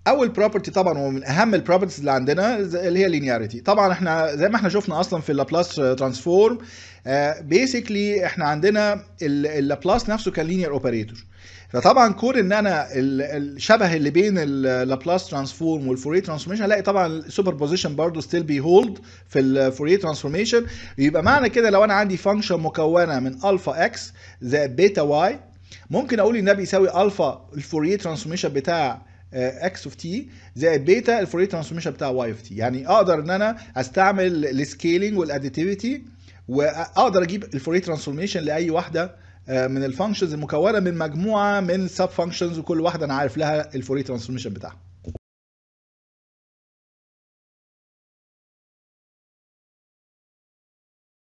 اول بروبرتي طبعا ومن اهم البروبرتيز اللي عندنا زي- اللي هي اللينياريتي طبعا احنا زي ما احنا شفنا اصلا في اللابلاس ترانسفورم بيسكلي احنا عندنا ال- اللابلاس نفسه كان لينير اوبريتور فطبعا كون ان انا ال- الشبه اللي بين اللابلاس ترانسفورم والفوريه ترانسفورميشن هلاقي طبعا السوبر بوزيشن برضه ستيل بي هولد في الفوريه ترانسفورميشن يبقى معنى كده لو انا عندي فانكشن مكونه من الفا اكس زائد بيتا واي ممكن اقول ان ده بيساوي الفا الفوريه ترانسفورميشن بتاع اكس اوف تي زائد بيتا الفوريه ترانسفورميشن بتاع واي اوف تي يعني اقدر ان انا استعمل السكيلينج والاديتيفيتي واقدر اجيب الفوريه ترانسفورميشن لاي واحده آه، من الفانكشنز المكونه من مجموعه من السب فانكشنز وكل واحده انا عارف لها الفوريه ترانسفورميشن بتاعها